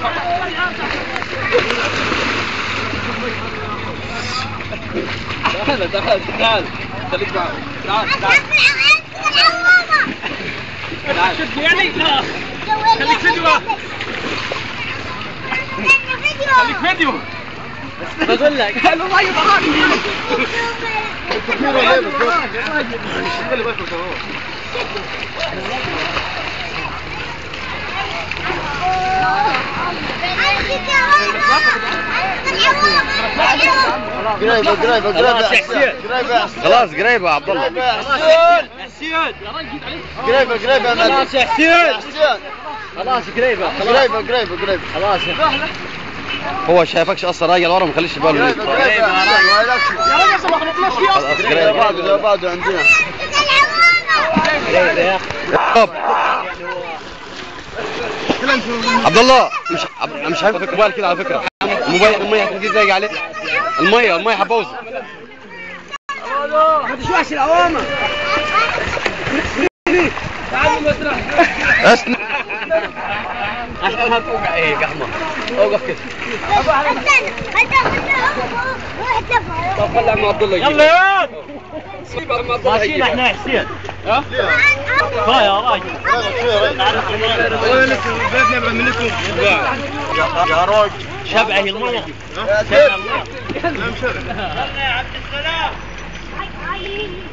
تعال تعال تعال خليك معه تعال تعال تعال شد يعني لا خليك فيديو خليك فيديو بقول لك قالوا ما يضحك قريبة قريبة قريبة قريبة خلاص قريبة يا عبد الله قريبة يا حسين حسين قريبة قريبة يا مهدي. خلاص يا يا حسين حسين خلاص قريبة قريبة قريبة قريبة خلاص هو شايفكش اصلا راجل ورا ما خليش باله قريبة قريبة يا حسين ما يلكش. يا رجل ما خلطناش فيه خلاص اصلا زي قريبة بعض زي بعض عندنا طب عبد الله مش عب- مش هينفع موبايل كده على فكرة الموبايل المية هتجي زي عليه المية المية هتبوظ ما تشوحش العوامة تعالوا مسرح اسند عشان هتوقع ايه يا احمد اوقف كده طب خلي عم عبد الله يلا يا سيب عم عبد الله ماشيين يجيبها. احنا يا حسين ها ها يا راجل يا راجل شبعه المية يا سيد شبعه المية